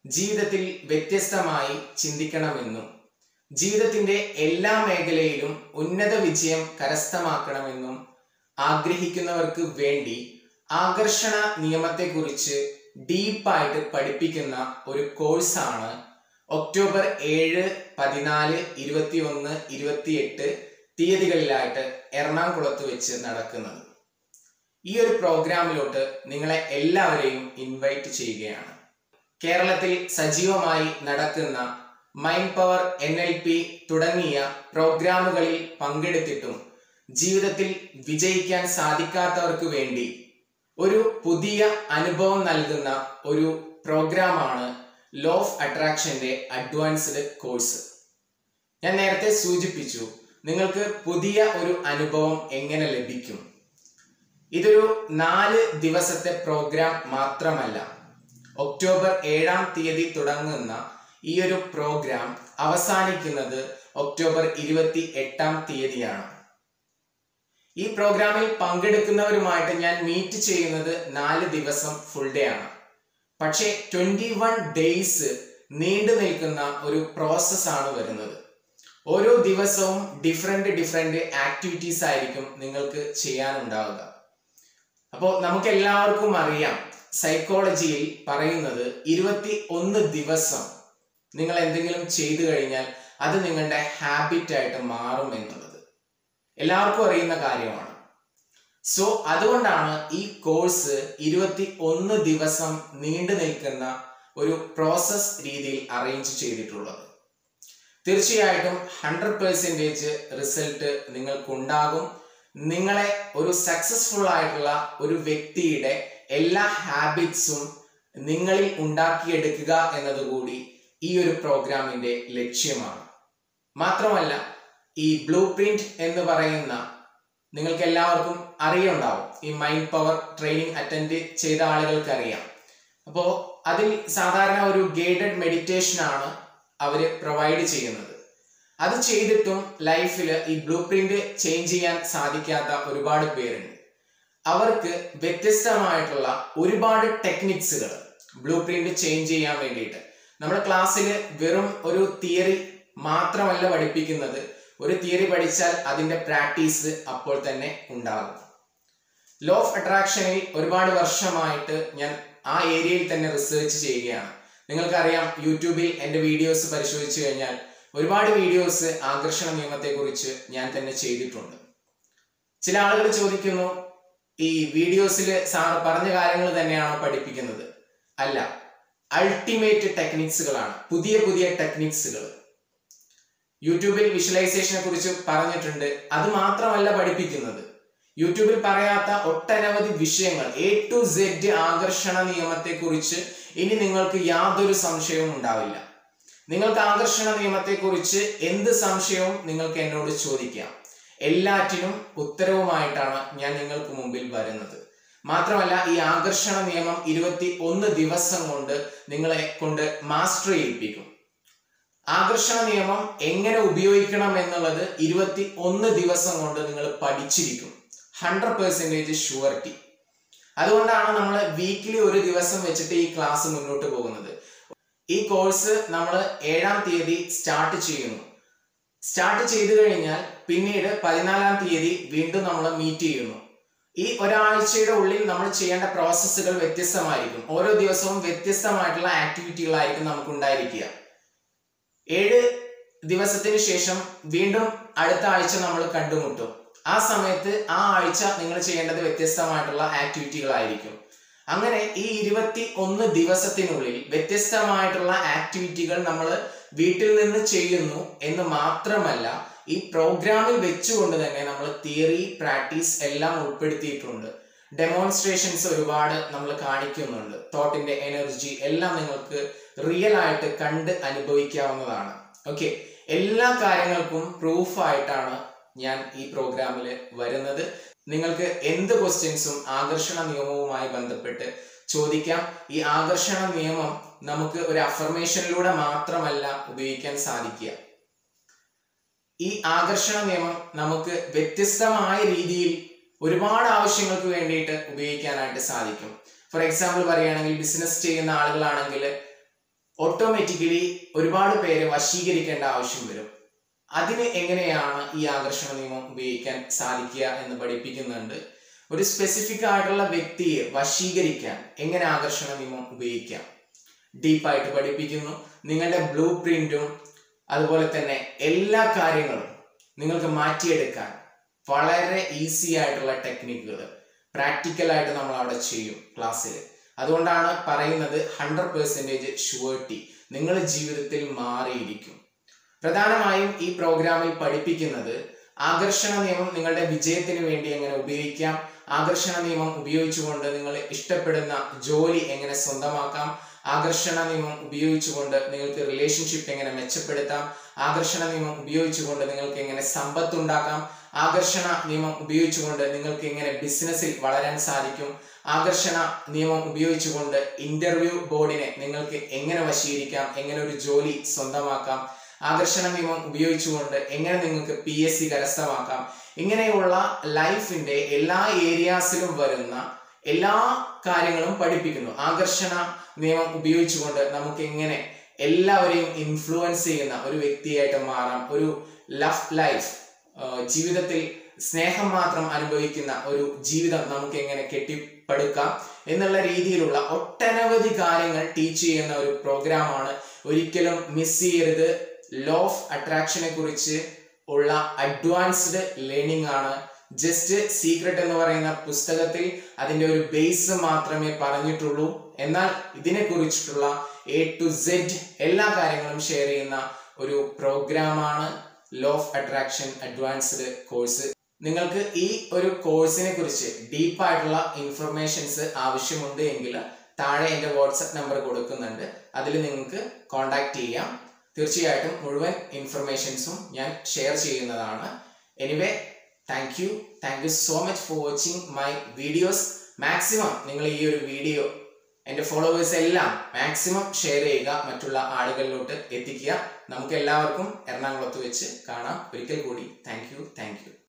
ജീവിതത്തിൽ വ്യത്യസ്തമായി ചിന്തിക്കണമെന്നും ജീവിതത്തിന്റെ എല്ലാ മേഖലയിലും ഉന്നത വിജയം കരസ്ഥമാക്കണമെന്നും ആഗ്രഹിക്കുന്നവർക്ക് വേണ്ടി ആകർഷണ നിയമത്തെക്കുറിച്ച് ഡീപ്പായിട്ട് പഠിപ്പിക്കുന്ന ഒരു കോഴ്സാണ് ഒക്ടോബർ ഏഴ് പതിനാല് ഇരുപത്തിയൊന്ന് ഇരുപത്തിയെട്ട് തീയതികളിലായിട്ട് എറണാകുളത്ത് വെച്ച് നടക്കുന്നത് ഈ ഒരു പ്രോഗ്രാമിലോട്ട് നിങ്ങളെ എല്ലാവരെയും ഇൻവൈറ്റ് ചെയ്യുകയാണ് കേരളത്തിൽ സജീവമായി നടക്കുന്ന mind power N L P തുടങ്ങിയ പ്രോഗ്രാമുകളിൽ പങ്കെടുത്തിട്ടും ജീവിതത്തിൽ വിജയിക്കാൻ സാധിക്കാത്തവർക്ക് വേണ്ടി ഒരു പുതിയ അനുഭവം നൽകുന്ന ഒരു പ്രോഗ്രാമാണ് ലോ ഓഫ് അട്രാക്ഷന്റെ അഡ്വാൻസ്ഡ് കോഴ്സ് ഞാൻ നേരത്തെ സൂചിപ്പിച്ചു നിങ്ങൾക്ക് പുതിയ ഒരു അനുഭവം എങ്ങനെ ലഭിക്കും ഇതൊരു നാല് ദിവസത്തെ പ്രോഗ്രാം മാത്രമല്ല ഒക്ടോബർ ഏഴാം തീയതി തുടങ്ങുന്ന ഈ ഒരു പ്രോഗ്രാം അവസാനിക്കുന്നത് ഒക്ടോബർ ഇരുപത്തി എട്ടാം തീയതിയാണ് ഈ പ്രോഗ്രാമിൽ പങ്കെടുക്കുന്നവരുമായിട്ട് ഞാൻ മീറ്റ് ചെയ്യുന്നത് നാല് ദിവസം ഫുൾ ഡേ ആണ് പക്ഷേ ട്വന്റി വൺ ഡേയ്സ് നീണ്ടു നിൽക്കുന്ന ഒരു പ്രോസസ്സാണ് വരുന്നത് ഓരോ ദിവസവും ഡിഫറെന്റ് ഡിഫറെന്റ് ആക്ടിവിറ്റീസ് ആയിരിക്കും നിങ്ങൾക്ക് ചെയ്യാനുണ്ടാവുക അപ്പോൾ നമുക്ക് എല്ലാവർക്കും അറിയാം സൈക്കോളജിയിൽ പറയുന്നത് ഇരുപത്തി ഒന്ന് ദിവസം നിങ്ങൾ എന്തെങ്കിലും ചെയ്തു കഴിഞ്ഞാൽ അത് നിങ്ങളുടെ ഹാബിറ്റ് ആയിട്ട് മാറും എന്നുള്ളത് എല്ലാവർക്കും അറിയുന്ന കാര്യമാണ് സോ അതുകൊണ്ടാണ് ഈ കോഴ്സ് ഇരുപത്തി ഒന്ന് ദിവസം നീണ്ടു നിൽക്കുന്ന ഒരു പ്രോസസ് രീതിയിൽ അറേഞ്ച് ചെയ്തിട്ടുള്ളത് തീർച്ചയായിട്ടും ഹൺഡ്രഡ് പെർസെൻറ്റേജ് റിസൾട്ട് നിങ്ങൾക്കുണ്ടാകും നിങ്ങളെ ഒരു സക്സസ്ഫുൾ ആയിട്ടുള്ള ഒരു വ്യക്തിയുടെ എല്ലാ ഹാബിറ്റ്സും നിങ്ങളിൽ ഉണ്ടാക്കിയെടുക്കുക എന്നതുകൂടി ഈ ഒരു പ്രോഗ്രാമിന്റെ ലക്ഷ്യമാണ് മാത്രമല്ല ഈ ബ്ലൂ പ്രിന്റ് എന്ന് പറയുന്ന നിങ്ങൾക്ക് എല്ലാവർക്കും അറിയുണ്ടാവും ഈ മൈൻഡ് പവർ ട്രെയിനിങ് അറ്റൻഡ് ചെയ്ത ആളുകൾക്ക് അറിയാം അപ്പോൾ അതിൽ സാധാരണ ഒരു ഗൈഡഡ് മെഡിറ്റേഷൻ ആണ് അവർ പ്രൊവൈഡ് ചെയ്യുന്നത് അത് ചെയ്തിട്ടും ലൈഫിൽ ഈ ബ്ലൂ പ്രിന്റ് ചേഞ്ച് ചെയ്യാൻ സാധിക്കാത്ത ഒരുപാട് പേരുണ്ട് അവർക്ക് വ്യത്യസ്തമായിട്ടുള്ള ഒരുപാട് ടെക്നിക്സുകൾ ബ്ലൂ പ്രിന്റ് ചേഞ്ച് ചെയ്യാൻ വേണ്ടിയിട്ട് നമ്മുടെ ക്ലാസ്സിൽ വെറും ഒരു തിയറി മാത്രമല്ല പഠിപ്പിക്കുന്നത് ഒരു തിയറി പഠിച്ചാൽ അതിന്റെ പ്രാക്ടീസ് അപ്പോൾ തന്നെ ഉണ്ടാകും ലോ ഓഫ് അട്രാക്ഷനിൽ ഒരുപാട് വർഷമായിട്ട് ഞാൻ ആ ഏരിയയിൽ തന്നെ റിസർച്ച് ചെയ്യുകയാണ് നിങ്ങൾക്കറിയാം യൂട്യൂബിൽ എൻ്റെ വീഡിയോസ് പരിശോധിച്ചു കഴിഞ്ഞാൽ ഒരുപാട് വീഡിയോസ് ആകർഷണ നിയമത്തെക്കുറിച്ച് ഞാൻ തന്നെ ചെയ്തിട്ടുണ്ട് ചില ആളുകൾ ചോദിക്കുന്നു ഈ വീഡിയോസിൽ സാർ പറഞ്ഞ കാര്യങ്ങൾ തന്നെയാണോ പഠിപ്പിക്കുന്നത് അല്ല അൾട്ടിമേറ്റ് ടെക്നിക്സുകളാണ് പുതിയ പുതിയ ടെക്നിക്സുകൾ യൂട്യൂബിൽ വിഷ്വലൈസേഷനെ കുറിച്ച് പറഞ്ഞിട്ടുണ്ട് അത് മാത്രമല്ല പഠിപ്പിക്കുന്നത് യൂട്യൂബിൽ പറയാത്ത ഒട്ടനവധി വിഷയങ്ങൾ എ ടു സെഡ് ആകർഷണ നിയമത്തെക്കുറിച്ച് ഇനി നിങ്ങൾക്ക് യാതൊരു സംശയവും ഉണ്ടാവില്ല നിങ്ങൾക്ക് ആകർഷണ നിയമത്തെക്കുറിച്ച് എന്ത് സംശയവും നിങ്ങൾക്ക് എന്നോട് ചോദിക്കാം എല്ലാറ്റിനും ഉത്തരവുമായിട്ടാണ് ഞാൻ നിങ്ങൾക്ക് മുമ്പിൽ വരുന്നത് മാത്രമല്ല ഈ ആകർഷണ നിയമം ഇരുപത്തി ഒന്ന് ദിവസം കൊണ്ട് നിങ്ങളെ കൊണ്ട് മാസ്റ്റർ ചെയ്യിപ്പിക്കും ആകർഷണ നിയമം എങ്ങനെ ഉപയോഗിക്കണം എന്നുള്ളത് ഇരുപത്തി ഒന്ന് ദിവസം കൊണ്ട് നിങ്ങൾ പഠിച്ചിരിക്കും ഹൺഡ്രഡ് പെർസെൻറ്റേജ് ഷുവർട്ടി അതുകൊണ്ടാണ് നമ്മൾ വീക്കിലി ഒരു ദിവസം വെച്ചിട്ട് ഈ ക്ലാസ് മുന്നോട്ട് പോകുന്നത് ഈ കോഴ്സ് നമ്മൾ ഏഴാം തീയതി സ്റ്റാർട്ട് ചെയ്യുന്നു സ്റ്റാർട്ട് ചെയ്തു കഴിഞ്ഞാൽ പിന്നീട് പതിനാലാം തീയതി വീണ്ടും നമ്മൾ മീറ്റ് ചെയ്യുന്നു ഈ ഒരാഴ്ചയുടെ ഉള്ളിൽ നമ്മൾ ചെയ്യേണ്ട പ്രോസസ്സുകൾ വ്യത്യസ്തമായിരിക്കും ഓരോ ദിവസവും വ്യത്യസ്തമായിട്ടുള്ള ആക്ടിവിറ്റികളായിരിക്കും നമുക്ക് ഉണ്ടായിരിക്കുക ഏഴ് ദിവസത്തിന് ശേഷം വീണ്ടും അടുത്ത ആഴ്ച നമ്മൾ കണ്ടുമുട്ടും ആ സമയത്ത് ആ ആഴ്ച നിങ്ങൾ ചെയ്യേണ്ടത് വ്യത്യസ്തമായിട്ടുള്ള ആക്ടിവിറ്റികളായിരിക്കും അങ്ങനെ ഈ ഇരുപത്തി ഒന്ന് ദിവസത്തിനുള്ളിൽ വ്യത്യസ്തമായിട്ടുള്ള ആക്ടിവിറ്റികൾ നമ്മൾ വീട്ടിൽ നിന്ന് ചെയ്യുന്നു എന്ന് മാത്രമല്ല ഈ പ്രോഗ്രാമിൽ വെച്ചുകൊണ്ട് തന്നെ നമ്മൾ തിയറി പ്രാക്ടീസ് എല്ലാം ഉൾപ്പെടുത്തിയിട്ടുണ്ട് ഡെമോൺസ്ട്രേഷൻസ് ഒരുപാട് നമ്മൾ കാണിക്കുന്നുണ്ട് തോട്ടിന്റെ എനർജി എല്ലാം നിങ്ങൾക്ക് റിയൽ ആയിട്ട് കണ്ട് അനുഭവിക്കാവുന്നതാണ് ഓക്കെ എല്ലാ കാര്യങ്ങൾക്കും പ്രൂഫ് ആയിട്ടാണ് ഞാൻ ഈ പ്രോഗ്രാമിൽ വരുന്നത് നിങ്ങൾക്ക് എന്ത് ക്വസ്റ്റ്യൻസും ആകർഷണ നിയമവുമായി ബന്ധപ്പെട്ട് ചോദിക്കാം ഈ ആകർഷണ നിയമം നമുക്ക് ഒരു അഫർമേഷനിലൂടെ മാത്രമല്ല ഉപയോഗിക്കാൻ സാധിക്കുക ഈ ആകർഷണ നിയമം നമുക്ക് വ്യത്യസ്തമായ രീതിയിൽ ഒരുപാട് ആവശ്യങ്ങൾക്ക് വേണ്ടിയിട്ട് ഉപയോഗിക്കാനായിട്ട് സാധിക്കും ഫോർ എക്സാമ്പിൾ പറയുകയാണെങ്കിൽ ബിസിനസ് ചെയ്യുന്ന ആളുകളാണെങ്കിൽ ഓട്ടോമാറ്റിക്കലി ഒരുപാട് പേരെ വശീകരിക്കേണ്ട ആവശ്യം വരും അതിന് എങ്ങനെയാണ് ഈ ആകർഷണ നിയമം ഉപയോഗിക്കാൻ സാധിക്കുക എന്ന് പഠിപ്പിക്കുന്നുണ്ട് ഒരു സ്പെസിഫിക് ആയിട്ടുള്ള വ്യക്തിയെ വശീകരിക്കാൻ എങ്ങനെ ആകർഷണ നിയമം ഉപയോഗിക്കാം ഡീപ്പായിട്ട് പഠിപ്പിക്കുന്നു നിങ്ങളുടെ ബ്ലൂ പ്രിന്റും അതുപോലെ തന്നെ എല്ലാ കാര്യങ്ങളും നിങ്ങൾക്ക് മാറ്റിയെടുക്കാൻ വളരെ ഈസി ആയിട്ടുള്ള ടെക്നിക്കുകൾ പ്രാക്ടിക്കലായിട്ട് നമ്മൾ അവിടെ ചെയ്യും ക്ലാസ്സിൽ അതുകൊണ്ടാണ് പറയുന്നത് ഹൺഡ്രഡ് പെർസെൻറ്റേജ് ഷുവേർട്ടി നിങ്ങൾ ജീവിതത്തിൽ മാറിയിരിക്കും പ്രധാനമായും ഈ പ്രോഗ്രാമിൽ പഠിപ്പിക്കുന്നത് ആകർഷണ നിയമം നിങ്ങളുടെ വിജയത്തിന് വേണ്ടി എങ്ങനെ ഉപയോഗിക്കാം ആകർഷണ നിയമം ഉപയോഗിച്ചുകൊണ്ട് നിങ്ങൾ ഇഷ്ടപ്പെടുന്ന ജോലി എങ്ങനെ സ്വന്തമാക്കാം ആകർഷണ നിയമം ഉപയോഗിച്ചുകൊണ്ട് നിങ്ങൾക്ക് റിലേഷൻഷിപ്പ് എങ്ങനെ മെച്ചപ്പെടുത്താം ആകർഷണ നിയമം ഉപയോഗിച്ചുകൊണ്ട് നിങ്ങൾക്ക് എങ്ങനെ സമ്പത്ത് ഉണ്ടാക്കാം ആകർഷണ നിയമം ഉപയോഗിച്ചുകൊണ്ട് നിങ്ങൾക്ക് എങ്ങനെ ബിസിനസ്സിൽ വളരാൻ സാധിക്കും ആകർഷണ നിയമം ഉപയോഗിച്ചുകൊണ്ട് ഇന്റർവ്യൂ ബോർഡിനെ നിങ്ങൾക്ക് എങ്ങനെ വശീകരിക്കാം എങ്ങനെ ഒരു ജോലി സ്വന്തമാക്കാം ആകർഷണ നിയമം ഉപയോഗിച്ചുകൊണ്ട് എങ്ങനെ നിങ്ങൾക്ക് പി എസ് സി കരസ്ഥമാക്കാം ഇങ്ങനെയുള്ള ലൈഫിന്റെ എല്ലാ ഏരിയാസിലും വരുന്ന എല്ലാ കാര്യങ്ങളും പഠിപ്പിക്കുന്നു ആകർഷണ നിയമം ഉപയോഗിച്ചുകൊണ്ട് നമുക്ക് എങ്ങനെ എല്ലാവരെയും ഇൻഫ്ലുവൻസ് ചെയ്യുന്ന ഒരു വ്യക്തിയായിട്ട് മാറാം ഒരു ലവ് ലൈഫ് ജീവിതത്തിൽ സ്നേഹം മാത്രം അനുഭവിക്കുന്ന ഒരു ജീവിതം നമുക്ക് എങ്ങനെ കെട്ടിപ്പടുക്കാം എന്നുള്ള രീതിയിലുള്ള ഒട്ടനവധി കാര്യങ്ങൾ ടീച്ച് ചെയ്യുന്ന ഒരു പ്രോഗ്രാമാണ് ഒരിക്കലും മിസ് ചെയ്യരുത് ലോ ഓഫ് അട്രാക്ഷനെ കുറിച്ച് ഉള്ള അഡ്വാൻസ്ഡ് ലേണിംഗ് ആണ് ജസ്റ്റ് സീക്രട്ട് എന്ന് പറയുന്ന പുസ്തകത്തിൽ അതിന്റെ ഒരു ബേസ് മാത്രമേ പറഞ്ഞിട്ടുള്ളൂ എന്നാൽ ഇതിനെ കുറിച്ചിട്ടുള്ള എ ടു സെഡ് എല്ലാ കാര്യങ്ങളും ഷെയർ ചെയ്യുന്ന ഒരു പ്രോഗ്രാമാണ് law of attraction advanced course നിങ്ങൾക്ക് ഈ ഒരു കോഴ്സിനെ കുറിച്ച് ഡീപ്പായിട്ടുള്ള ഇൻഫർമേഷൻസ് ആവശ്യമുണ്ട് എങ്കിൽ താഴെ എൻ്റെ വാട്സപ്പ് നമ്പർ കൊടുക്കുന്നുണ്ട് അതിൽ നിങ്ങൾക്ക് കോണ്ടാക്ട് ചെയ്യാം തീർച്ചയായിട്ടും മുഴുവൻ ഇൻഫർമേഷൻസും ഞാൻ ഷെയർ ചെയ്യുന്നതാണ് anyway thank you thank you so much for watching my videos maximum നിങ്ങൾ ഈ ഒരു വീഡിയോ എൻ്റെ ഫോളോവേഴ്സ് എല്ലാം മാക്സിമം ഷെയർ ചെയ്യുക മറ്റുള്ള ആളുകളിലോട്ട് എത്തിക്കുക നമുക്ക് എല്ലാവർക്കും എറണാകുളത്ത് വെച്ച് കാണാം ഒരിക്കൽ കൂടി താങ്ക് യു താങ്ക് യു